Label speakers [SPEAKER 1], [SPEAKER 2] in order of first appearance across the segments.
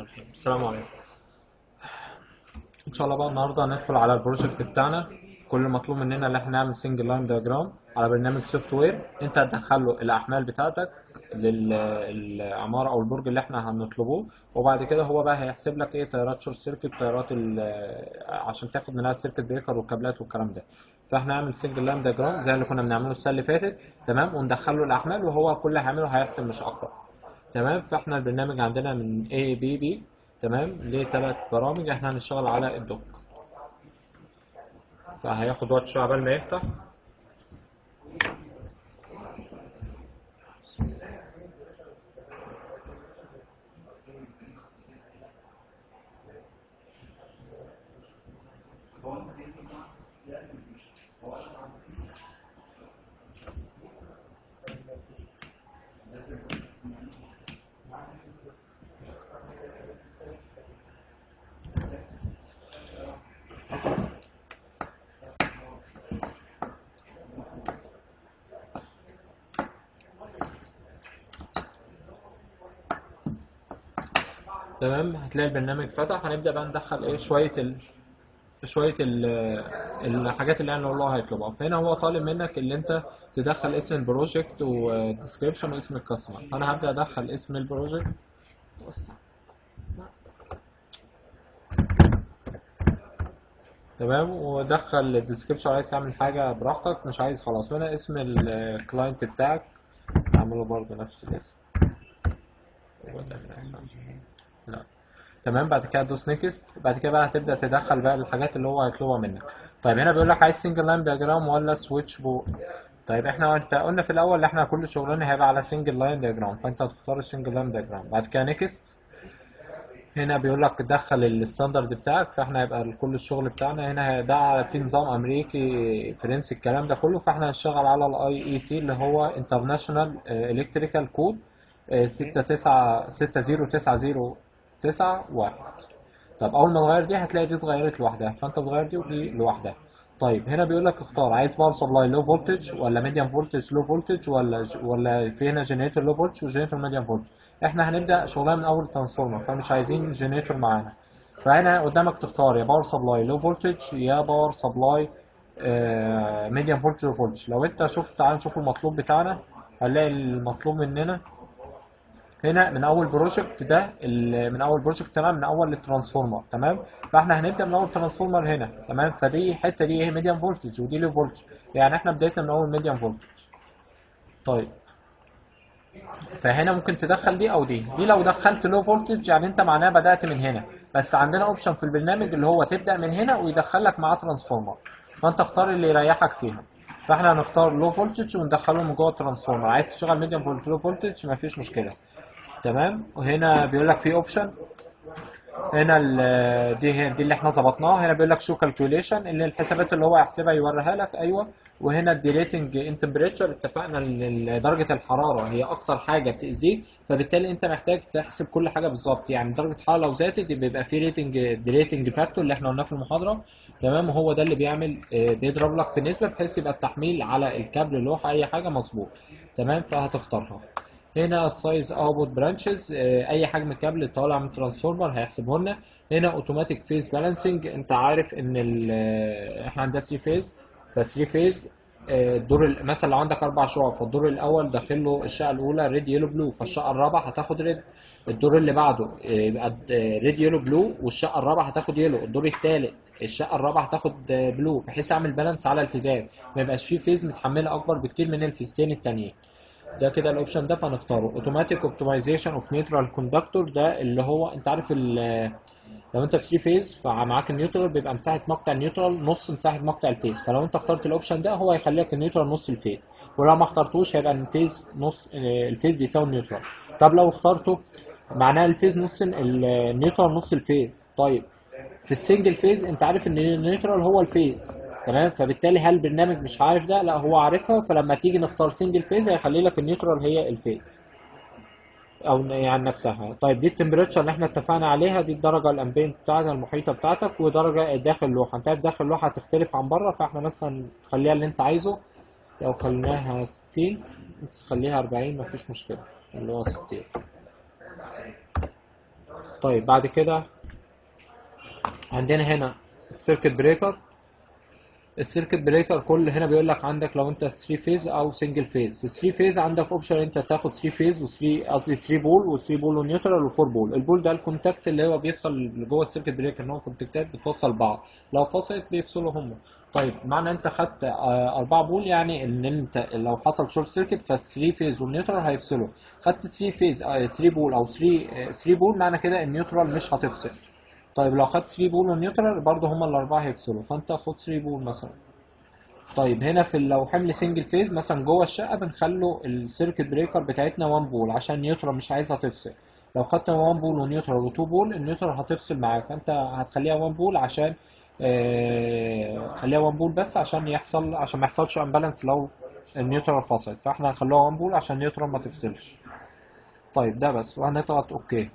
[SPEAKER 1] الرحيم السلام عليكم ان شاء الله بقى النهارده هندخل على البروجكت بتاعنا كل المطلوب مننا ان احنا نعمل سنجل لاين دياجرام على برنامج سوفت وير انت هتدخل له الاحمال بتاعتك للعماره او البرج اللي احنا هنطلبوه وبعد كده هو بقى هيحسب لك ايه تيارات شورت سيركت تيارات ال- عشان تاخد منها السيركت بريكر والكابلات والكلام ده فاحنا هنعمل سنجل لاين دياجرام زي اللي كنا بنعمله السنه اللي فاتت تمام وندخل له الاحمال وهو كل اللي هيعمله هيحسب مش اكتر تمام فاحنا البرنامج عندنا من A B B تمام لثلاث برامج احنا هنشتغل على الدوك فهياخد وقت شويه عبال ما يفتح تمام هتلاقي البرنامج فتح هنبدأ بقى ندخل ايه شوية ال... شوية ال... الحاجات اللي انا الله هيطلبها فهنا هو طالب منك اللي انت تدخل اسم البروجكت وديسكريبشن واسم الكاستمر فانا هبدأ ادخل اسم البروجكت تمام ودخل الديسكريبشن عايز تعمل حاجة براحتك مش عايز خلاص هنا اسم الكلاينت بتاعك اعمله برضه نفس الاسم لا تمام بعد كده تدوس نيكست بعد كده بقى هتبدا تدخل بقى الحاجات اللي هو هيطلبها منك طيب هنا بيقول لك عايز سنجل لاين دياجرام ولا سويتش بورد طيب احنا انت قلنا في الاول ان احنا كل شغلنا هيبقى على سنجل لاين دياجرام فانت هتختار السنجل لاين دياجرام بعد كده نيكست هنا بيقول لك دخل الستاندرد بتاعك فاحنا هيبقى كل الشغل بتاعنا هنا ده في نظام امريكي فرنسي الكلام ده كله فاحنا هنشتغل على الاي اي سي اللي هو انترناشونال الكتريكال كود ستة تسعة ستة زيرو تسعة زيرو تسعة واحد طب أول ما تغير دي هتلاقي دي اتغيرت لوحدها فأنت تغير دي ودي لوحدها طيب هنا بيقول لك اختار عايز باور سبلاي لو فولتج ولا ميديم فولتج لو فولتج ولا ج... ولا في هنا جنريتور لو فولتج وجنريتور ميديم فولتج احنا هنبدا شغلنا من اول ترانسفورمر فمش عايزين جنريتور معانا فهنا قدامك تختار يا باور سبلاي لو فولتج يا باور سبلاي ميديم فولتج لو فولتج لو انت شفت تعال نشوف المطلوب بتاعنا هنلاقي المطلوب مننا هنا من اول بروجكت ده من اول بروجكت تمام من اول الترانسفورمر تمام فاحنا هنبدا من اول ترانسفورمر هنا تمام فدي الحته دي ايه ميديم فولتج ودي لو فولتج يعني احنا بدايتنا من اول ميديم فولتج طيب فهنا ممكن تدخل دي او دي دي لو دخلت لو فولتج يعني انت معناها بدات من هنا بس عندنا اوبشن في البرنامج اللي هو تبدا من هنا ويدخلك معاه ترانسفورمر فانت اختار اللي يريحك فيها فاحنا هنختار لو فولتج وندخله من جوه الترانسفورمر عايز تشتغل ميديم فولتج لو فولتج مفيش مشكله تمام وهنا بيقول لك في اوبشن هنا دي دي اللي احنا ظبطناها هنا بيقول لك شو كالكوليشن اللي الحسابات اللي هو هيحسبها يوريها لك ايوه وهنا الديليتنج ان تمبريتشر اتفقنا ان درجه الحراره هي اكتر حاجه بتاذيك فبالتالي انت محتاج تحسب كل حاجه بالظبط يعني درجه الحراره لو زادت بيبقى في ريتنج ديليتنج فاكتور اللي احنا قلناه في المحاضره تمام وهو ده اللي بيعمل بيضرب لك في نسبه بحيث يبقى التحميل على الكابل اللوحه اي حاجه مظبوط تمام فهتختارها هنا السايز اوتبوت برانشز اي حجم كابل طالع من الترانسفورمر هيحسبه لنا هنا اوتوماتيك فيز بالانسنج انت عارف ان احنا عندنا 3 فيز ف 3 فيز الدور مثلا لو عندك اربع شقق فالدور الاول داخل له الشقه الاولى ريد يلو بلو فالشقه الرابعه هتاخد ريد الدور اللي بعده يبقى ريد يلو بلو والشقه الرابعه هتاخد يلو الدور الثالث الشقه الرابعه هتاخد بلو بحيث اعمل بالانس على الفيزات ما يبقاش فيه فيز متحمله اكبر بكتير من الفيزتين التانيين ده كده الاوبشن ده فهنختاره اوتوماتيك اوبتمايزيشن اوف نيوترال كوندكتور ده اللي هو انت عارف لو انت في 3 فيز فمعاك النيوترال بيبقى مساحه مقطع النيوترال نص مساحه مقطع الفيز فلو انت اخترت الاوبشن ده هو هيخليك النيوترال نص الفيز ولو ما اخترتوش هيبقى الفيز نص الفيز بيساوي النيوترال طب لو اخترته معناها الفيز نص النيوترال نص الفيز طيب في السنجل فيز انت عارف ان النيوترال هو الفيز تمام فبالتالي هل البرنامج مش عارف ده لا هو عارفها فلما تيجي نختار سنجل فيز هيخلي لك النيوترال هي الفيز او يعني نفسها طيب دي التمبريتشر اللي احنا اتفقنا عليها دي الدرجه الامبيانت بتاعتها المحيطه بتاعتك ودرجه داخل اللوحه انت عارف داخل اللوحه هتختلف عن بره فاحنا مثلا خليها اللي انت عايزه لو خليناها 60 بس خليها 40 مفيش مشكله اللي هو 60 طيب بعد كده عندنا هنا السيركت بريكر السيركت بريكر كل هنا بيقول لك عندك لو انت 3 فيز او سنجل فيز في 3 فيز عندك اوبشن انت تاخد 3 فيز و3 قصدي 3 بول و3 بول ونيوترال و4 بول البول ده الكونتاكت اللي هو بيفصل اللي جوه السيركت بريكر ان هو كونتاكتات بتوصل بعض لو فصلت بيفصلوا هم طيب معنى انت خدت 4 بول يعني ان انت لو حصل شورت سيركت فال 3 فيز والنيوترال هيفصلوا خدت 3 فيز 3 بول او 3 3 بول معنى كده النيوترال مش هتفصل طيب لو خدت 3 بول والنيوترال برضه هما الاربعه هيفصلوا فانت خد 3 بول مثلا طيب هنا في لو حمل سنجل فيز مثلا جوه الشقه بنخلو السيركت بريكر بتاعتنا 1 بول عشان النيوترال مش عايزها تفصل لو خدت 1 بول ونيوترال و2 بول النيوترال هتفصل معاك فانت هتخليها 1 بول عشان آه خليها 1 بول بس عشان يحصل عشان ما يحصلش امبالانس لو النيوترال فصلت فاحنا هنخلوها 1 بول عشان النيوترال ما تفصلش طيب ده بس وهنضغط اوكي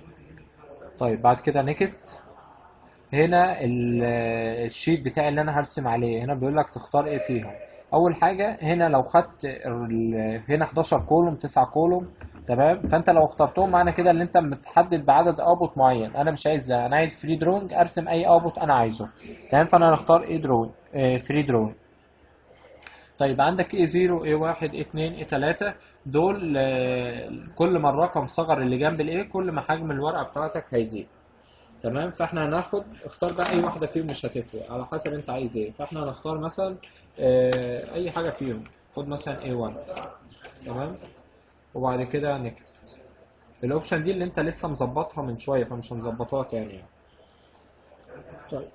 [SPEAKER 1] طيب بعد كده نيكست هنا الشيت بتاعي اللي انا هرسم عليه هنا بيقول لك تختار ايه فيهم اول حاجه هنا لو خدت هنا 11 كولوم 9 كولوم تمام فانت لو اخترتهم معنى كده ان انت متحدد بعدد اوبوت معين انا مش عايز ده انا عايز فري درونج ارسم اي اوبوت انا عايزه تمام فانا هختار ايه درون فري درون طيب عندك ايه 0 ايه 1 ايه 2 ايه 3 دول كل ما الرقم صغر اللي جنب الايه كل ما حجم الورقه بتاعتك هيزيد تمام فاحنا هناخد اختار بقى اي واحده فيهم مش هتفرق على حسب انت عايز ايه فاحنا هنختار مثلا اه اي حاجه فيهم خد مثلا A1 تمام وبعد كده نيكست الاوبشن دي اللي انت لسه مظبطها من شويه فمش هنظبطوها تاني يعني. طيب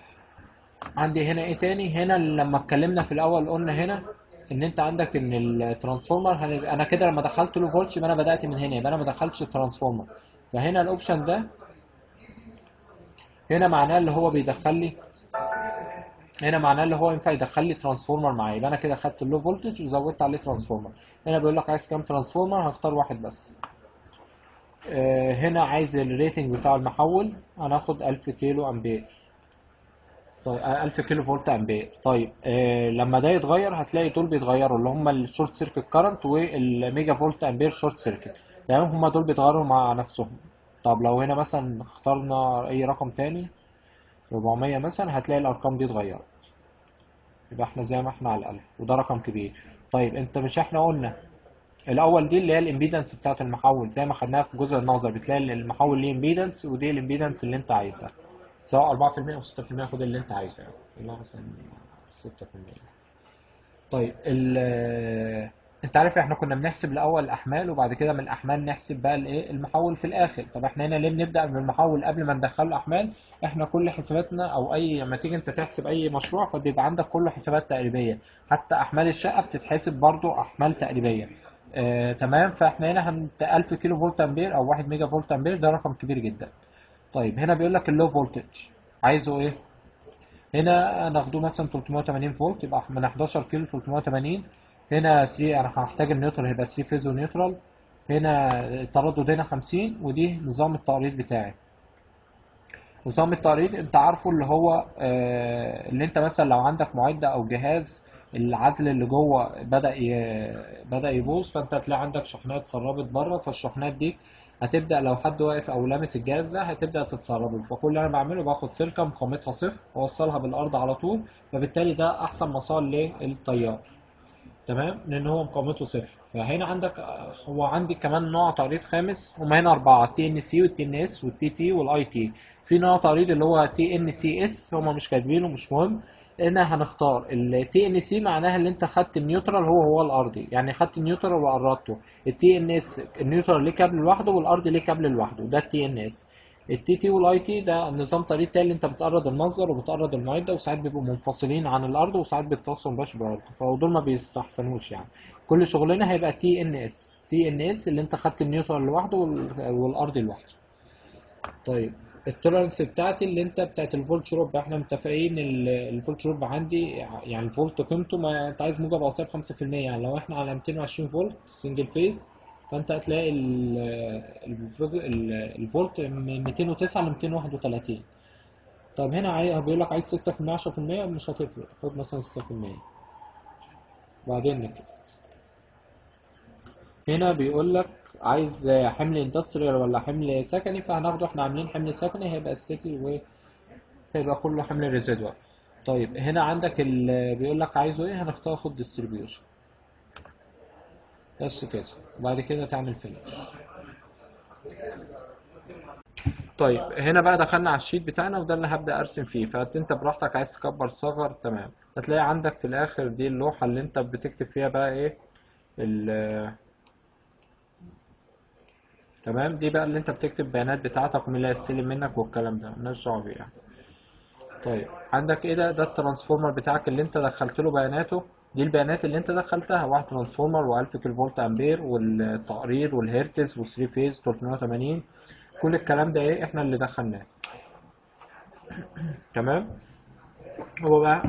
[SPEAKER 1] عندي هنا ايه تاني هنا لما اتكلمنا في الاول قلنا هنا ان انت عندك ان الترانسفورمر انا كده لما دخلت له فولتش يبقى انا بدات من هنا يبقى انا ما دخلتش الترانسفورمر فهنا الاوبشن ده هنا معناه اللي هو بيدخل لي هنا معناه اللي هو ينفع يدخل لي ترانسفورمر معايا يبقى انا كده خدت اللو فولتج وزودت عليه ترانسفورمر هنا بيقول لك عايز كام ترانسفورمر هختار واحد بس آه هنا عايز الريتنج بتاع المحول هناخد 1000 كيلو امبير طيب 1000 كيلو فولت امبير طيب آه لما ده يتغير هتلاقي دول بيتغيروا اللي هم الشورت سيركت كارنت والميجا فولت امبير شورت سيركت تمام هم دول بيتغيروا مع نفسهم طب لو هنا مثلا اخترنا اي رقم تاني 400 مثلا هتلاقي الارقام دي اتغيرت يبقى احنا زي ما احنا على الالف وده رقم كبير طيب انت مش احنا قلنا الاول دي اللي هي الامبيدنس بتاعت المحول زي ما خدناها في جزء النظر بتلاقي المحول ليه امبيدنس ودي الامبيدنس اللي انت عايزها سواء 4% او 6% خد اللي انت عايزه يعني اللي هو مثلا 6% طيب ال انت عارف احنا كنا بنحسب الاول الاحمال وبعد كده من الاحمال نحسب بقى الايه المحول في الاخر طب احنا هنا ليه بنبدا من المحول قبل ما ندخله احمال احنا كل حساباتنا او اي لما تيجي انت تحسب اي مشروع فبيبقى عندك كله حسابات تقريبيه حتى احمال الشقه بتتحسب برضو احمال تقريبيه آه تمام فاحنا هنا هنت 1000 كيلو فولت امبير او 1 ميجا فولت امبير ده رقم كبير جدا طيب هنا بيقول لك اللو فولتج عايزه ايه هنا ناخده مثلا 380 فولت يبقى من 11 كيلو 380 هنا 3 انا هحتاج النيوترال هيبقى 3 فيز ونيوترال هنا التردد هنا 50 ودي نظام التقريض بتاعي نظام التقريض انت عارفه اللي هو آه اللي انت مثلا لو عندك معدة او جهاز العزل اللي جوه بدأ بدأ يبوظ فانت هتلاقي عندك شحنات سربت بره فالشحنات دي هتبدأ لو حد واقف او لامس الجهاز ده هتبدأ تتسرب له فكل اللي انا بعمله باخد سلكة مقاومتها صفر واوصلها بالارض على طول فبالتالي ده احسن مسار للتيار تمام لان هو مقاومته صفر فهنا عندك هو عندي كمان نوع تعريض خامس هما هنا اربعه تي ان سي والتي ان اس والتي تي والاي تي في نوع تعريض اللي هو تي ان سي اس هما مش كاتبينه مش مهم هنا هنختار التي ان سي معناها اللي انت خدت النيوترال هو هو الارضي يعني خدت النيوترال وقرضته التي ان اس النيوترال ليه كابل لوحده والارضي ليه كابل لوحده ده التي ان اس التي تي والاي تي ده نظام طريق تاني انت بتقرض المصدر وبتقرض المعده وساعات بيبقوا منفصلين عن الارض وساعات بيتصلوا مباشر بالارض فدول ما بيستحسنوش يعني كل شغلنا هيبقى تي ان اس تي ان اس اللي انت خدت النيوترال لوحده والارضي لوحده طيب التولرنس بتاعتي اللي انت بتاعت الفولت دروب احنا متفقين الفولت دروب عندي يعني الفولت قيمته ما انت عايز موجب او سالب 5% يعني لو احنا على 220 فولت سنجل فيز فانت هتلاقي الفولت من 209 ل 231 طب هنا عايز بيقول لك عايز 6% 10% مش هتفرق خد مثلا 6% بعدين نكست هنا بيقول لك عايز آه، حمل اندستريال ولا حمل سكني فهناخده احنا عاملين حمل سكني هيبقى السيتي و هيبقى كله حمل ريزيدوال طيب هنا عندك اللي بيقول لك عايزه ايه هنختار خد ديستريبيوشن بس كده وبعد كده تعمل فينيش طيب هنا بقى دخلنا على الشيت بتاعنا وده اللي هبدأ ارسم فيه فانت براحتك عايز تكبر تصغر تمام هتلاقي عندك في الاخر دي اللوحة اللي انت بتكتب فيها بقى ايه ال تمام دي بقى اللي انت بتكتب البيانات بتاعتك ومين اللي هيستلم منك والكلام ده مالناش دعوة بيه يعني. طيب عندك ايه ده ده الترانسفورمر بتاعك اللي انت دخلت له بياناته دي البيانات اللي انت دخلتها واحد ترانسفورمر و1000 كيلو فولت امبير والتقرير والهرتز و3 فيز 380 كل الكلام ده ايه احنا اللي دخلناه تمام هو بقى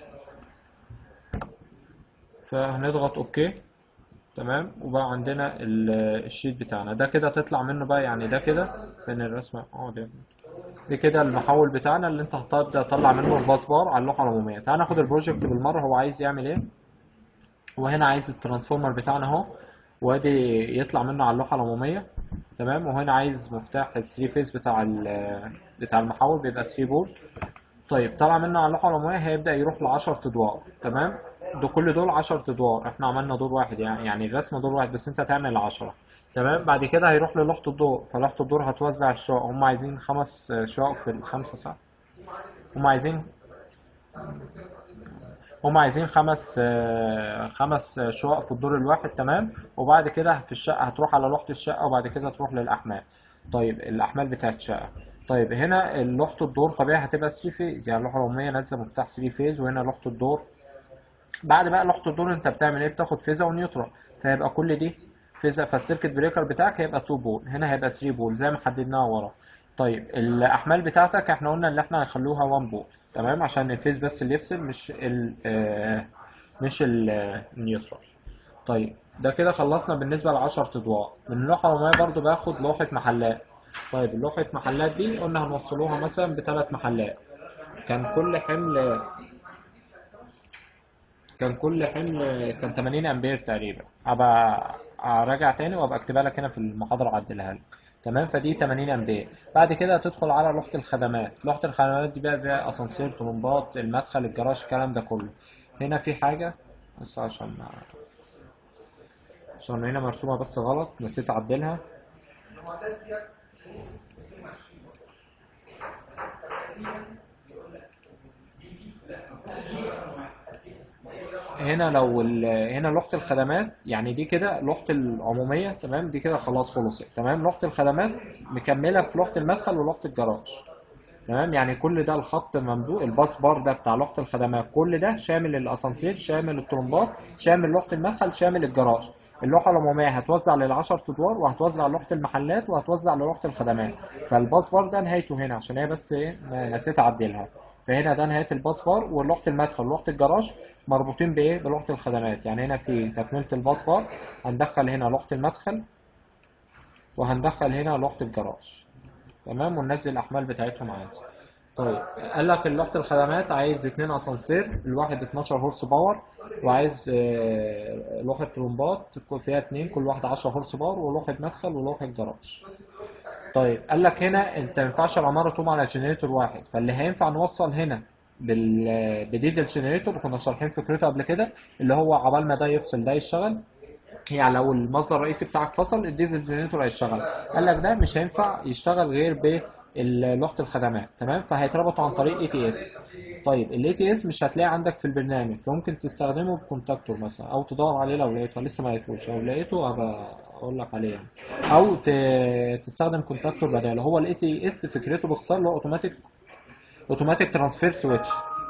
[SPEAKER 1] فهنضغط اوكي تمام وبقى عندنا ال- الشيت بتاعنا ده كده تطلع منه بقى يعني ده كده فين الرسمه اه ده دي كده المحول بتاعنا اللي انت هتبدا تطلع منه الباص بار على اللوحه العموميه تعال ناخد البروجكت بالمره هو عايز يعمل ايه وهنا عايز الترانسفورمر بتاعنا اهو وادي يطلع منه على اللوحه العموميه تمام وهنا عايز مفتاح ال 3 فيز بتاع ال- بتاع المحول بيبقى 3 بول طيب طلع منه على اللوحه العموميه هيبدا يروح ل 10 ادوار تمام ده كل دول 10 ادوار احنا عملنا دور واحد يعني يعني الرسم دور واحد بس انت هتعمل 10 تمام بعد كده هيروح للوحة الضوء فلوحة الضوء هتوزع الشقق هم عايزين خمس شقق في الخمسة صح هم عايزين هم عايزين خمس آه، خمس شقق في الدور الواحد تمام وبعد كده في الشقة هتروح على لوحة الشقة وبعد كده تروح للأحمال طيب الأحمال بتاعت الشقة طيب هنا لوحة الدور طبيعي هتبقى 3 فيز يعني اللوحة العمومية نازلة مفتاح 3 فيز وهنا لوحة الدور بعد بقى لوحة الدور انت بتعمل ايه بتاخد فيزا ونيوترال فيبقى كل دي فيزا فالسيركت بريكر بتاعك هيبقى 2 بول هنا هيبقى 3 بول زي ما حددناها ورا طيب الاحمال بتاعتك احنا قلنا ان احنا هنخلوها 1 بول تمام عشان الفيز بس اللي يفصل مش ال آه، مش ال- آه، النيوترال طيب ده كده خلصنا بالنسبة ل 10 ادوار من اللوحة العمومية برضو باخد لوحة محلات طيب اللوحة محلات دي قلنا هنوصلوها مثلا بثلاث محلات كان كل حمل كان كل حمل كان 80 امبير تقريبا ابقى اراجع تاني وابقى اكتبها لك هنا في المحاضره اعدلها لك تمام فدي 80 امبير بعد كده هتدخل على لوحه الخدمات لوحه الخدمات دي بقى فيها اسانسير طلمبات المدخل الجراج الكلام ده كله هنا في حاجه بس عشان عشان هنا مرسومه بس غلط نسيت اعدلها هنا لو ال- هنا لوحة الخدمات يعني دي كده لوحة العمومية تمام دي كده خلاص خلصت تمام لوحة الخدمات مكملة في لوحة المدخل ولوحة الجراج تمام يعني كل ده الخط ممدود الباص بار ده بتاع لوحة الخدمات كل ده شامل الاسانسير شامل الطرمبات شامل لوحة المدخل شامل الجراج اللوحة العمومية هتوزع للعشر ادوار وهتوزع لوحة المحلات وهتوزع لوحة الخدمات فالباص بار ده نهايته هنا عشان هي بس ايه ما- نسيت اعدلها فهنا ده نهاية الباص بار ولوحة المدخل ولوحة الجراج مربوطين بايه بلوحة الخدمات يعني هنا في تكملة الباص بار هندخل هنا لوحة المدخل وهندخل هنا لوحة الجراج تمام وننزل الأحمال بتاعتهم عادي طيب قال لك لوحة الخدمات عايز اتنين اسانسير الواحد 12 هورس باور وعايز آه، لوحة طرمبات فيها اتنين كل واحدة 10 هورس باور ولوحة مدخل ولوحة جراج طيب قال لك هنا انت ما ينفعش العمارة تقوم على جنريتور واحد فاللي هينفع نوصل هنا بال بديزل جنريتور كنا شارحين فكرته قبل كده اللي هو عبال ما ده يفصل ده يشتغل يعني لو المصدر الرئيسي بتاعك فصل الديزل جنريتور هيشتغل قال لك ده مش هينفع يشتغل غير ب لوحة الخدمات تمام فهيتربطوا عن طريق اي تي اس طيب الاي تي اس مش هتلاقيه عندك في البرنامج فممكن تستخدمه بكونتاكتور مثلا او تدور عليه لو لقيته لسه ما لقيتوش لو لقيته هبقى اقول لك عليه يعني. او ت- تستخدم كونتاكتور بداله هو الاي تي اس فكرته باختصار اللي هو اوتوماتيك اوتوماتيك ترانسفير سويتش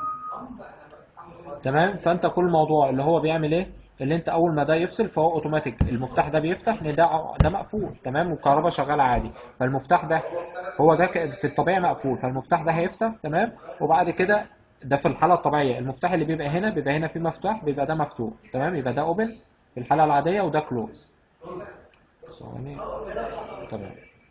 [SPEAKER 1] تمام فانت كل الموضوع اللي هو بيعمل ايه اللي انت اول ما ده يفصل فهو اوتوماتيك المفتاح ده بيفتح ان ده ده مقفول تمام والكهرباء شغاله عادي فالمفتاح ده هو ده ك- في الطبيعي مقفول فالمفتاح ده هيفتح تمام وبعد كده ده في الحاله الطبيعيه المفتاح اللي بيبقى هنا بيبقى هنا فيه مفتاح بيبقى ده مفتوح تمام يبقى ده اوبن في الحاله العاديه وده كلوز ثواني تمام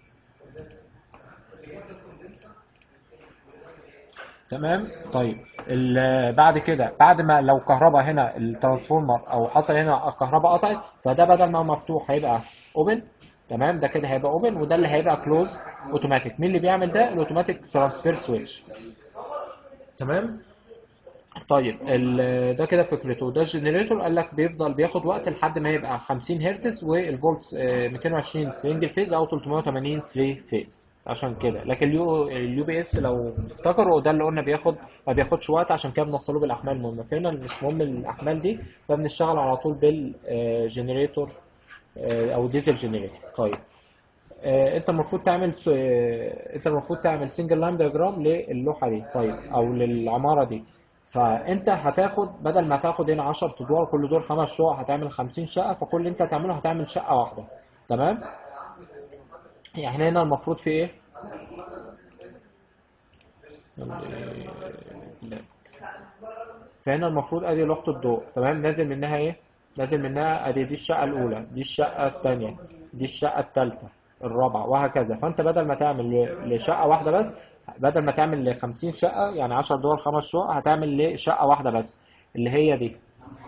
[SPEAKER 1] تمام طيب ال- بعد كده بعد ما لو كهرباء هنا الترانسفورمر او حصل هنا الكهرباء قطعت فده بدل ما هو مفتوح هيبقى اوبن تمام ده كده هيبقى اوبن وده اللي هيبقى كلوز اوتوماتيك مين اللي بيعمل ده الاوتوماتيك ترانسفير سويتش تمام طيب ال- ده كده فكرته ده الجنريتور قال لك بيفضل بياخد وقت لحد ما يبقى 50 هرتز والفولت آه، 220 سنجل فيز او 380 3 فيز عشان كده لكن اليو اليو بي اس لو تفتكروا ده اللي قلنا بياخد ما بياخدش وقت عشان كده بنوصله بالاحمال المهمه فهنا مش مهم الاحمال دي فبنشتغل على طول بالجنريتور او ديزل جنريتور طيب آه، انت المفروض تعمل س- آه، انت المفروض تعمل سنجل لاين دياجرام للوحه دي طيب او للعماره دي فانت هتاخد بدل ما تاخد هنا 10 ادوار كل دور خمس شقق هتعمل 50 شقه فكل اللي انت هتعمله هتعمل شقه واحده تمام يعني هنا المفروض في ايه فهنا المفروض ادي لوحة الضوء تمام نازل منها ايه نازل منها ادي دي الشقة الاولى دي الشقة الثانية دي الشقة الثالثة الرابعة وهكذا فانت بدل ما تعمل ل- لشقة واحدة بس بدل ما تعمل ل 50 شقة يعني 10 دور خمس شقق هتعمل لشقة واحدة بس اللي هي دي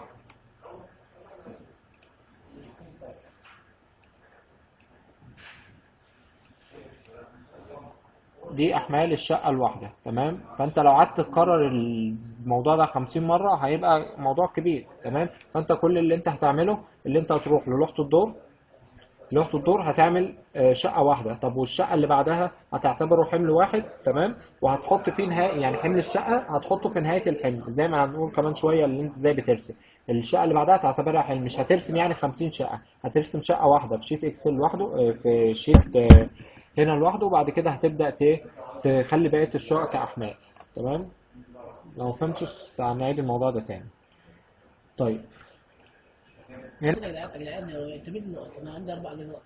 [SPEAKER 1] دي احمال الشقه الواحده تمام فانت لو قعدت تكرر الموضوع ده 50 مره هيبقى موضوع كبير تمام فانت كل اللي انت هتعمله اللي انت هتروح للوحه الدور لوحه الدور هتعمل آه، شقه واحده طب والشقه اللي بعدها هتعتبره حمل واحد تمام وهتحط فيه نهاية يعني حمل الشقه هتحطه في نهايه الحمل زي ما هنقول كمان شويه اللي انت ازاي بترسم الشقه اللي بعدها تعتبرها حمل مش هترسم يعني 50 شقه هترسم شقه واحده في شيت اكسل لوحده آه، في شيت آه، هنا لوحده وبعد كده هتبدا ت- تخلي بقيه الشقق كاحمال تمام لو ما فهمتش تعال نعيد الموضوع ده تاني طيب هنا
[SPEAKER 2] يا جدعان يا جدعان لو اعتمد النقط انا عندي اربع نقط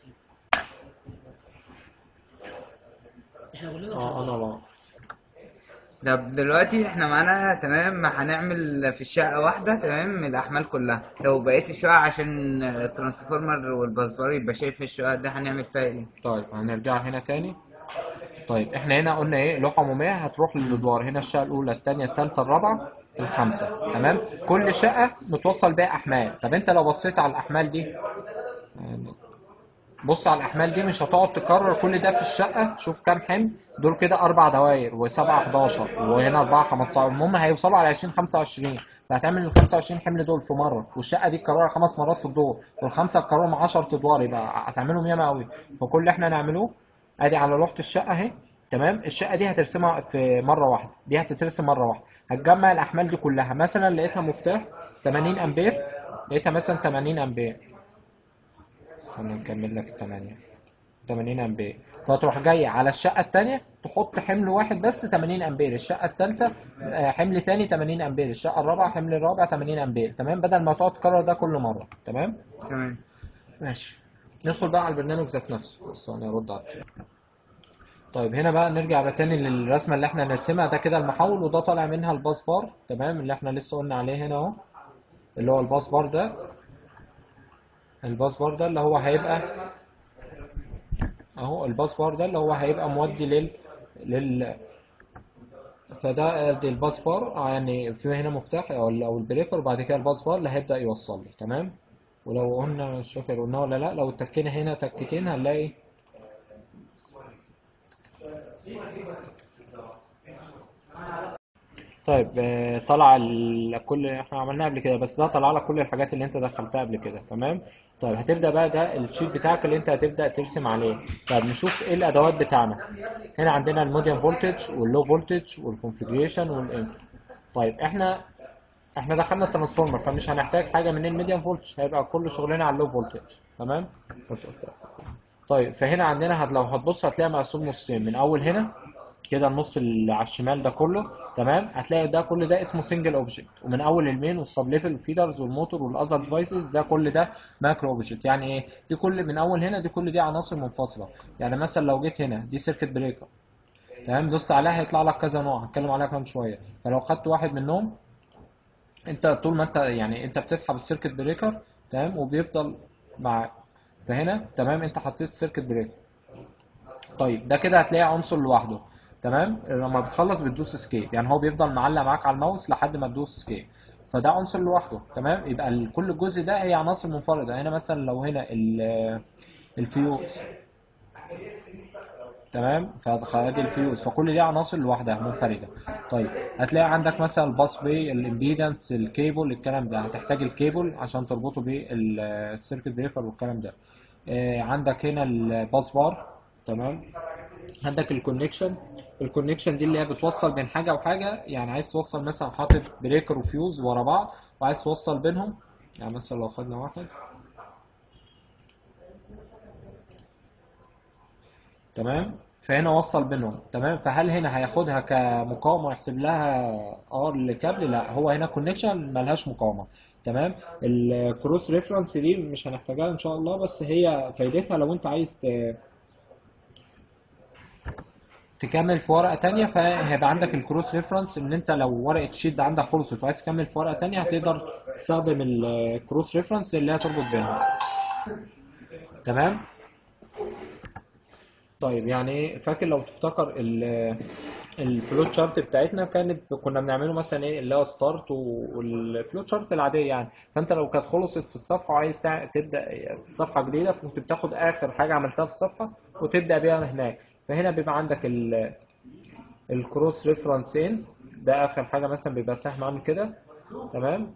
[SPEAKER 2] احنا كلنا
[SPEAKER 1] اه انا لا
[SPEAKER 3] طب دلوقتي احنا معانا تمام هنعمل في الشقة واحدة تمام الأحمال كلها لو بقيت الشقة عشان الترانسفورمر والباسبار يبقى شايف الشقة ده هنعمل فيها ايه؟
[SPEAKER 1] طيب هنرجع هنا تاني طيب احنا هنا قلنا ايه لوحة عمومية هتروح للادوار هنا الشقة الاولى الثانية الثالثة الرابعة الخامسة تمام كل شقة متوصل بيها احمال طب انت لو بصيت على الاحمال دي يعني بص على الاحمال دي مش هتقعد تكرر كل ده في الشقة شوف كام حمل دول كده اربع دوائر وسبعة 11 وهنا اربعة 15 المهم هيوصلوا على 20 25 فهتعمل ال 25 حمل دول في مرة والشقة دي تكررها خمس مرات في الدور والخمسة تكررهم 10 ادوار يبقى هتعملهم ياما قوي فكل اللي احنا نعملوه ادي على لوحة الشقة اهي تمام الشقة دي هترسمها في مرة واحدة دي هتترسم مرة واحدة هتجمع الأحمال دي كلها مثلا لقيتها مفتاح 80 أمبير لقيتها مثلا 80 أمبير استنى نكمل لك التمانية 80 أمبير فتروح جاي على الشقة التانية تحط حمل واحد بس 80 أمبير الشقة التالتة آه، حمل تاني 80 أمبير الشقة الرابعة حمل الرابع 80 أمبير تمام بدل ما تقعد تكرر ده كل مرة تمام
[SPEAKER 3] تمام
[SPEAKER 1] ماشي ندخل بقى على البرنامج ذات نفسه بس انا ارد على الكلام. طيب هنا بقى نرجع بقى تاني للرسمه اللي احنا نرسمها ده كده المحول وده طالع منها الباس بار تمام اللي احنا لسه قلنا عليه هنا اهو اللي هو الباس بار ده الباس بار ده اللي هو هيبقى اهو الباس بار ده اللي هو هيبقى مودي لل لل فده ادي الباس بار آه يعني في هنا مفتاح او ال- او البريكر وبعد كده الباس بار اللي هيبدأ يوصل لي تمام ولو قلنا مش فاكر قلنا ولا لا لو اتكينا هنا تكتين هنلاقي طيب آه، طلع ال- كل احنا عملناه قبل كده بس ده طلع لك كل الحاجات اللي انت دخلتها قبل كده تمام طيب هتبدأ بقى ده الشيت بتاعك اللي انت هتبدأ ترسم عليه طيب نشوف ايه الادوات بتاعنا هنا عندنا الموديوم فولتج واللو فولتج والكونفيجريشن والانفو طيب احنا احنا دخلنا الترانسفورمر فمش هنحتاج حاجه من الميديوم فولتج هيبقى كل شغلنا على اللو فولتج تمام طيب فهنا عندنا هت لو هتبص هتلاقي مقسوم نصين من اول هنا كده النص اللي على الشمال ده كله تمام هتلاقي ده كل ده اسمه سنجل اوبجكت ومن اول المين والسب ليفل والفيدرز والموتور والاذر ديفايسز ده كل ده ماكرو اوبجكت يعني ايه دي كل من اول هنا دي كل دي عناصر منفصله يعني مثلا لو جيت هنا دي سيركت بريكر تمام دوست عليها هيطلع لك كذا نوع هتكلم عليها كمان شويه فلو خدت واحد منهم انت طول ما انت يعني انت بتسحب السيركت بريكر تمام وبيفضل مع فهنا تمام انت حطيت سيركت بريكر طيب ده كده هتلاقي عنصر لوحده تمام لما بتخلص بتدوس اسكيب يعني هو بيفضل معلق معاك على الماوس لحد ما تدوس اسكيب فده عنصر لوحده تمام يبقى ال- كل جزء ده هي عناصر منفرده هنا مثلا لو هنا ال الفيوز تمام فادي الفيوز فكل دي عناصر لوحدها منفرده طيب هتلاقي عندك مثلا الباس بي الامبيدنس الكيبل الكلام ده هتحتاج الكيبل عشان تربطه بالسيركت بريكر والكلام ده آه، عندك هنا الباس بار تمام عندك الكونكشن الكونكشن دي اللي هي بتوصل بين حاجه وحاجه يعني عايز توصل مثلا حاطط بريكر وفيوز ورا بعض وعايز توصل بينهم يعني مثلا لو خدنا واحد تمام فهنا وصل بينهم تمام فهل هنا هياخدها كمقاومه ويحسب لها ار لكابل لا هو هنا كونكشن ملهاش مقاومه تمام الكروس ريفرنس دي مش هنحتاجها ان شاء الله بس هي فايدتها لو انت عايز ت- تكمل في ورقه تانية فهيبقى عندك الكروس ريفرنس ان انت لو ورقه شيت عندك خلصت وعايز تكمل في ورقه تانية هتقدر تستخدم الكروس ريفرنس اللي هي تربط بينهم تمام طيب يعني ايه فاكر لو تفتكر ال الفلو تشارت بتاعتنا كانت كنا بنعمله مثلا ايه اللي هو ستارت والفلو تشارت العاديه يعني فانت لو كانت خلصت في الصفحه وعايز تع- تبدا في صفحه جديده فكنت بتاخد اخر حاجه عملتها في الصفحه وتبدا بيها هناك فهنا بيبقى عندك ال الكروس ريفرنس اند ده اخر حاجه مثلا بيبقى سهم عامل كده تمام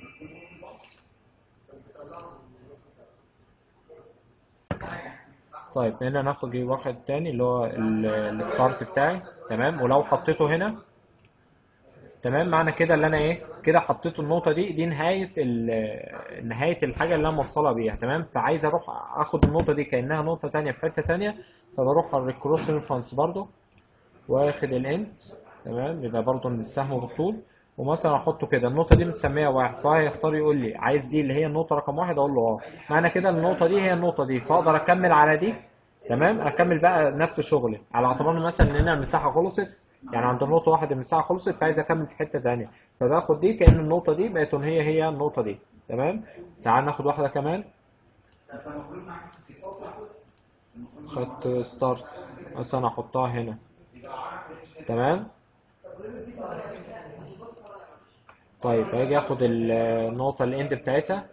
[SPEAKER 1] طيب هنا ناخد ايه واحد تاني اللي هو ال- الستارت بتاعي تمام ولو حطيته هنا تمام معنى كده اللي انا ايه كده حطيت النقطه دي دي نهايه ال- نهايه الحاجه اللي انا موصلها بيها تمام فعايز اروح اخد النقطه دي كانها نقطه تانية في حته تانية فبروح على الكروس ريفرنس برضو واخد الاند تمام يبقى برضو السهم بالطول ومثلا احطه كده النقطه دي متسميها واحد فهو هيختار يقول لي عايز دي اللي هي النقطه رقم واحد اقول له اه معنى كده النقطه دي هي النقطه دي فاقدر اكمل على دي تمام اكمل بقى نفس شغلي على اعتبار إن مثلا ان هنا المساحه خلصت يعني عند النقطه واحد المساحه خلصت فعايز اكمل في حته تانية فباخد دي كأن النقطه دي بقت هي هي النقطه دي تمام تعال ناخد واحده كمان خدت ستارت مثلا احطها هنا تمام طيب هاجي اخد ال- النقطة الاند بتاعتها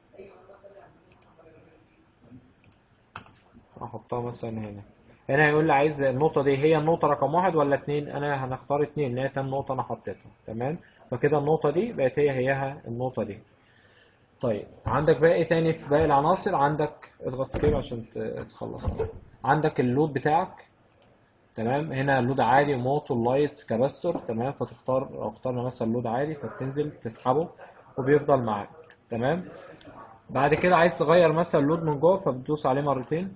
[SPEAKER 1] احطها مثلا هنا هنا هيقول لي عايز النقطة دي هي النقطة رقم واحد ولا اتنين انا هنختار اتنين اللي هي تاني نقطة انا حطيتها تمام فكده النقطة دي بقت هي هيها النقطة دي طيب عندك بقى ايه تاني في باقي العناصر عندك اضغط سكيب عشان ت- تخلص عندك اللود بتاعك تمام هنا اللود عادي موتو لايتس كاباستور تمام فتختار لو اخترنا مثلا لود عادي فبتنزل تسحبه وبيفضل معاك تمام بعد كده عايز تغير مثلا اللود من جوه فبتدوس عليه مرتين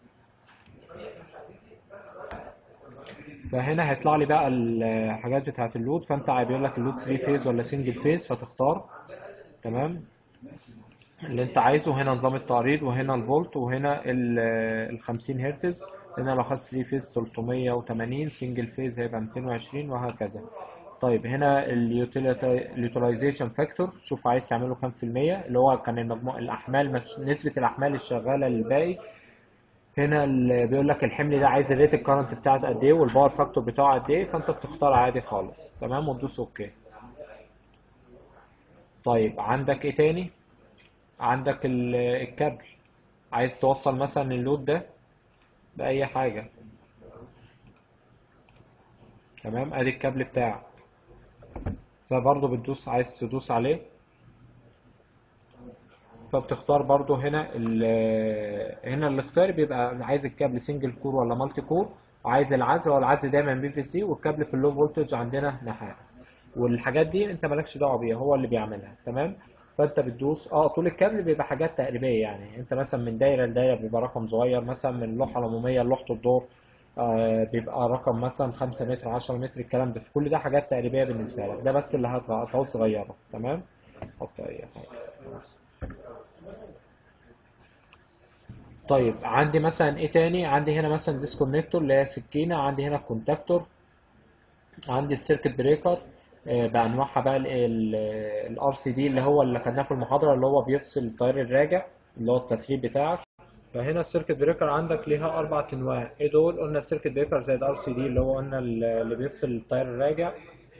[SPEAKER 1] فهنا هيطلع لي بقى الحاجات بتاعه اللود فانت بيقول لك اللود 3 فيز ولا سنجل فيز فتختار تمام اللي انت عايزه هنا نظام التعريض وهنا الفولت وهنا ال 50 هرتز هنا لو خدت 3 فيز 380 سنجل فيز هيبقى 220 وهكذا طيب هنا اليوتيلايزيشن فاكتور شوف عايز تعمله كام في المية اللي هو كان المجموع الأحمال مش نسبة الأحمال الشغالة للباقي هنا ال- بيقول لك الحمل ده عايز الريت الكرنت بتاعته قد ايه والباور فاكتور بتاعه قد ايه فانت بتختار عادي خالص تمام وتدوس اوكي طيب عندك ايه تاني عندك ال- الكابل عايز توصل مثلا اللود ده بأي حاجة تمام ادي الكابل بتاعك فبرضه بتدوس عايز تدوس عليه فبتختار برضه هنا ال- هنا الاختيار بيبقى عايز الكابل سنجل كور ولا مالتي كور وعايز العزل هو العزل دايما بي في سي والكابل في اللو فولتج عندنا نحاس والحاجات دي انت مالكش دعوه بيها هو اللي بيعملها تمام فانت بتدوس اه طول الكابل بيبقى حاجات تقريبيه يعني انت مثلا من دايره لدايره بيبقى رقم صغير مثلا من اللوحه العموميه لوحه الدور آه بيبقى رقم مثلا 5 متر 10 متر الكلام ده في كل ده حاجات تقريبيه بالنسبه لك ده بس اللي هتعوز صغيره تمام حط اي حاجه خلاص. طيب عندي مثلا ايه تاني عندي هنا مثلا ديسكونكتور اللي هي سكينه عندي هنا الكونتاكتور عندي السيركت بريكر آه، بانواعها بقى الار سي دي اللي هو اللي خدناه في المحاضره اللي هو بيفصل التيار الراجع اللي هو التسريب بتاعك فهنا السيركت بريكر عندك ليها اربع انواع ايه دول قلنا السيركت بريكر زائد ار سي دي اللي هو قلنا اللي بيفصل التيار الراجع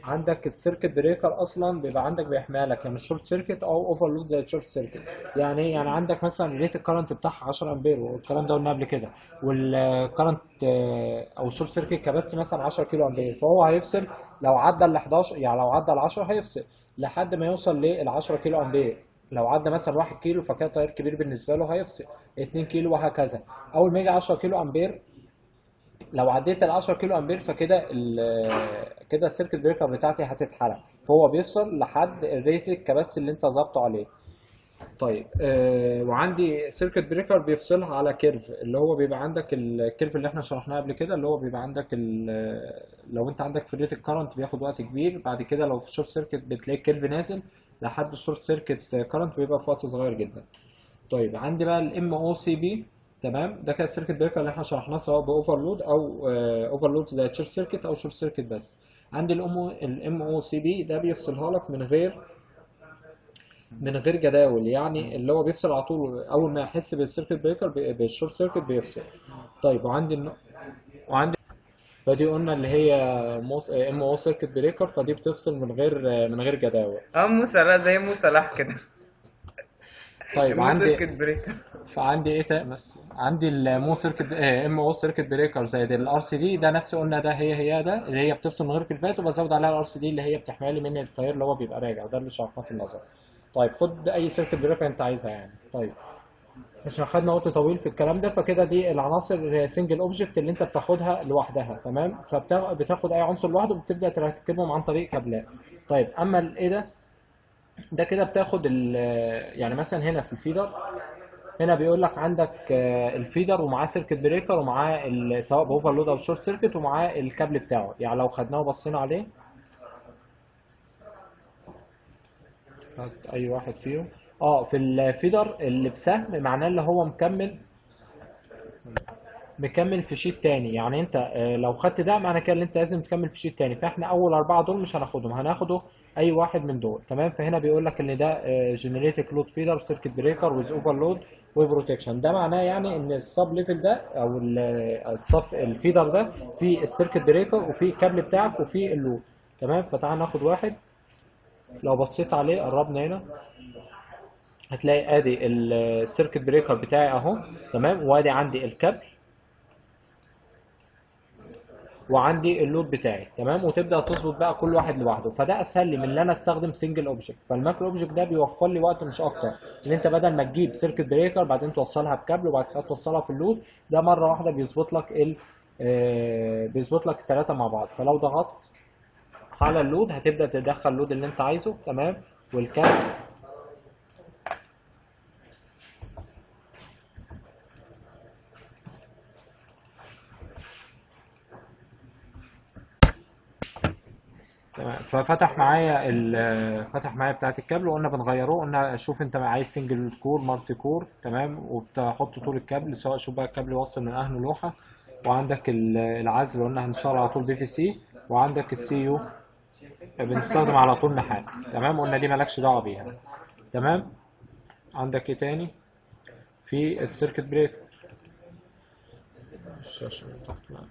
[SPEAKER 1] عندك السيركت بريكر اصلا بيبقى عندك بيحملك يا من شورت سيركت او اوفرلود زي الشورت سيركت يعني ايه يعني عندك مثلا ريت الكرنت بتاعها 10 امبير والكلام ده قلنا قبل كده والكرنت او الشورت سيركت كبس مثلا 10 كيلو امبير فهو هيفصل لو عدى ال 11 يعني لو عدى ال 10 هيفصل لحد ما يوصل لل 10 كيلو امبير لو عدى مثلا 1 كيلو فكده تيار كبير بالنسبه له هيفصل 2 كيلو وهكذا اول ما يجي 10 كيلو امبير لو عديت ال 10 كيلو امبير فكده ال- كده السيركت بريكر بتاعتي هتتحرق فهو بيفصل لحد الريت الكباس اللي انت ظابطه عليه طيب آه وعندي سيركت بريكر بيفصلها على كيرف اللي هو بيبقى عندك الكيرف اللي احنا شرحناه قبل كده اللي هو بيبقى عندك ال- لو انت عندك في ريت الكرنت بياخد وقت كبير بعد كده لو في شورت سيركت بتلاقي الكيرف نازل لحد الشورت سيركت كرنت بيبقى في وقت صغير جدا طيب عندي بقى الام او سي بي تمام ده كان السيركت بريكر اللي احنا شرحناه سواء باوفرلود او اوفرلود زي شورت سيركت او شورت سيركت بس عندي الام الام او سي بي ده بيفصلها لك من غير من غير جداول يعني اللي هو بيفصل على طول اول ما يحس بالسيركت بريكر بي- بالشورت سيركت بيفصل طيب وعندي الن- وعندي فدي قلنا اللي هي ام او سيركت بريكر فدي بتفصل من غير من غير جداول
[SPEAKER 3] اه مو صلاح زي مو صلاح كده
[SPEAKER 1] طيب
[SPEAKER 3] مو
[SPEAKER 1] عندي
[SPEAKER 3] سيركت بريكر
[SPEAKER 1] فعندي ايه تاني بس عندي المو سيركت ام او سيركت بريكر زائد الار سي دي ده نفس قلنا ده هي هي ده اللي هي بتفصل من غير كلفات وبزود عليها الار سي دي اللي هي بتحملي من التيار اللي هو بيبقى راجع ده اللي شرحناه في النظر طيب خد اي سيركت بريكر انت عايزها يعني طيب عشان خدنا وقت طويل في الكلام ده فكده دي العناصر سنجل اوبجكت اللي انت بتاخدها لوحدها تمام فبتاخد اي عنصر لوحده وبتبدا تركبهم عن طريق كابلات طيب اما الايه ده ده كده بتاخد ال يعني مثلا هنا في الفيدر هنا بيقول لك عندك آه، الفيدر ومعاه سيركت بريكر ومعاه ال- سواء باوفرلود او شورت سيركت ومعاه الكابل بتاعه يعني لو خدناه وبصينا عليه هات اي واحد فيهم اه في الفيدر اللي بسهم معناه اللي هو مكمل مكمل في شيت تاني يعني انت آه، لو خدت ده معنى كده ان انت لازم تكمل في شيت تاني فاحنا اول اربعه دول مش هناخدهم هناخده اي واحد من دول تمام فهنا بيقول لك ان ده جنريتك لود فيدر سيركت بريكر ويز اوفرلود وبروتكشن ده معناه يعني ان السب ليفل ده او ال- الصف الفيدر ده فيه السيركت بريكر وفيه الكابل بتاعك وفيه اللود تمام فتعال ناخد واحد لو بصيت عليه قربنا هنا هتلاقي ادي السيركت بريكر بتاعي اهو تمام وادي عندي الكابل وعندي اللود بتاعي تمام وتبدا تظبط بقى كل واحد لوحده فده اسهل لي من ان انا استخدم سنجل اوبجكت فالماكرو اوبجكت ده بيوفر لي وقت مش اكتر ان انت بدل ما تجيب سيركت بريكر بعدين توصلها بكابل وبعد كده توصلها في اللود ده مره واحده بيظبط لك ال آه، بيظبط لك الثلاثه مع بعض فلو ضغطت على اللود هتبدا تدخل اللود اللي انت عايزه تمام والكابل تمام ففتح معايا ال- فتح معايا بتاعة الكابل وقلنا بنغيره قلنا شوف انت عايز سنجل كور مالتي كور تمام وبتحط طول الكابل سواء شوف بقى الكابل واصل من اهل لوحة وعندك ال- العزل قلنا هنشتغل على طول دي في سي وعندك السي يو بنستخدم على طول نحاس تمام قلنا دي مالكش دعوة بيها تمام عندك ايه تاني في السيركت بريكر الشاشة من تحت معايا.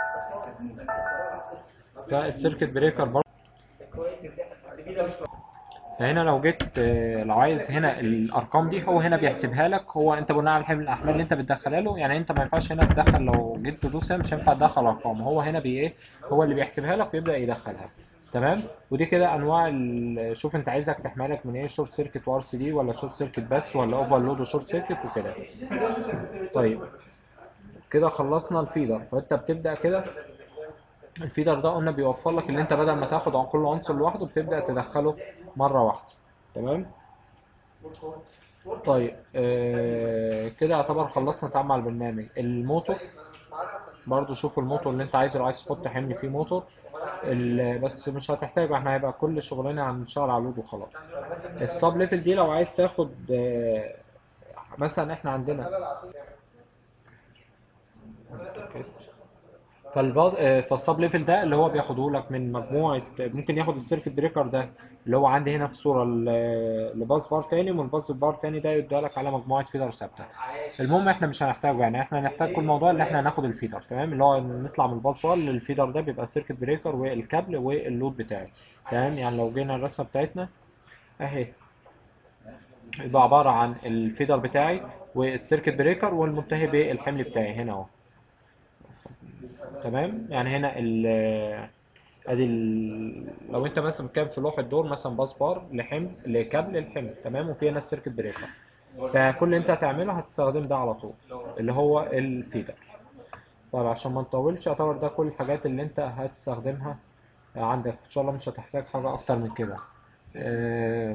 [SPEAKER 1] فالسيركت بريكر برضه فهنا لو جيت آه، لو عايز هنا الارقام دي هو هنا بيحسبها لك هو انت بناء على حمل الاحمال اللي انت بتدخلها له يعني انت ما ينفعش هنا تدخل لو جيت تدوس هنا مش هينفع تدخل ارقام هو هنا بي ايه هو اللي بيحسبها لك ويبدا يدخلها تمام ودي كده انواع ال- شوف انت عايزك تحملك من ايه شورت سيركت وار سي دي ولا شورت سيركت بس ولا اوفرلود وشورت سيركت وكده طيب كده خلصنا الفيدر فانت بتبدا كده الفيدر ده قلنا بيوفر لك اللي انت بدل ما تاخد عن كل عنصر لوحده بتبدا تدخله مره واحده تمام طيب آه كده يعتبر خلصنا تعامل مع البرنامج الموتور برضو شوف الموتور اللي انت عايزه لو عايز تحط حمل فيه موتور ال- بس مش هتحتاج احنا هيبقى كل شغلنا هنشتغل على اللود وخلاص السب ليفل دي لو عايز تاخد آه، مثلا احنا عندنا فالباز آه، فالسب ليفل ده اللي هو بياخده لك من مجموعه ممكن ياخد السيركت بريكر ده اللي هو عندي هنا في صوره ل- لباز بار تاني والباز بار تاني ده يديها لك على مجموعه فيدر ثابته المهم احنا مش هنحتاجه يعني احنا هنحتاج كل موضوع اللي احنا هناخد الفيدر تمام اللي هو نطلع من الباز بار للفيدر ده بيبقى السيركت بريكر والكابل واللود بتاعي تمام يعني لو جينا الرسمه بتاعتنا اهي يبقى عباره عن الفيدر بتاعي والسيركت بريكر والمنتهي بالحمل بتاعي هنا اهو تمام يعني هنا ال ادي ال... لو انت مثلا بتتكلم في لوح الدور مثلا باس بار لحمل لكابل الحمل تمام وفي هنا السيركت بريكر فكل اللي انت هتعمله هتستخدم ده على طول اللي هو الفيدر طب عشان ما نطولش اعتبر ده كل الحاجات اللي انت هتستخدمها عندك ان شاء الله مش هتحتاج حاجة اكتر من كده آه،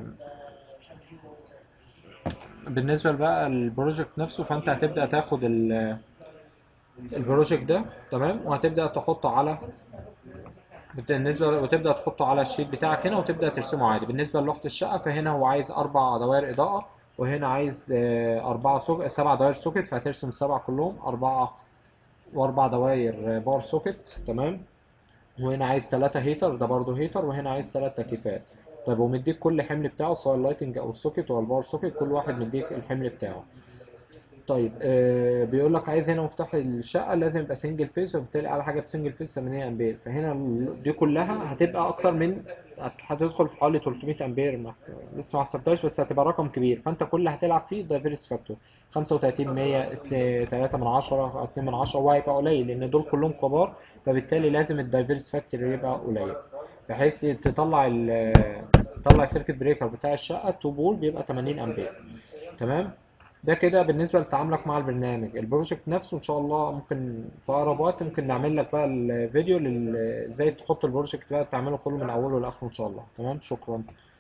[SPEAKER 1] بالنسبة بقى البروجكت نفسه فانت هتبدأ تاخد ال- البروجكت ده تمام وهتبدأ تحطه على بالنسبة وتبدأ تحطه على الشيت بتاعك هنا وتبدأ ترسمه عادي بالنسبة للوحة الشقة فهنا هو عايز أربع دوائر إضاءة وهنا عايز آه، أربعة سوك... سبع دوائر سوكت فهترسم السبعة كلهم أربعة وأربع دوائر آه، باور سوكت تمام وهنا عايز ثلاثة هيتر ده برضه هيتر وهنا عايز ثلاث تكييفات طيب ومديك كل حمل بتاعه سواء اللايتنج أو السوكت أو الباور سوكت كل واحد مديك الحمل بتاعه طيب آه بيقول لك عايز هنا مفتاح الشقه لازم يبقى سنجل فيس وبالتالي اعلى حاجه بسنجل فيس 8 امبير فهنا ال- دي كلها هتبقى اكتر من هت- هتدخل في حوالي 300 امبير ما حس- لسه ما حسبتهاش بس هتبقى رقم كبير فانت كل اللي هتلعب فيه دايفيرس فاكتور 35 100 3 من 10 2 من 10 وهيبقى قليل لان دول كلهم كبار فبالتالي لازم الدايفيرس فاكتور يبقى قليل بحيث تطلع ال تطلع السيركت بريكر بتاع الشقه تو بول بيبقى 80 امبير تمام ده كده بالنسبة لتعاملك مع البرنامج البروجكت نفسه ان شاء الله ممكن في اقرب وقت ممكن نعمل لك بقى الفيديو لل- ازاي تحط البروجكت بقى تعمله كله من اوله لاخره ان شاء الله تمام شكرا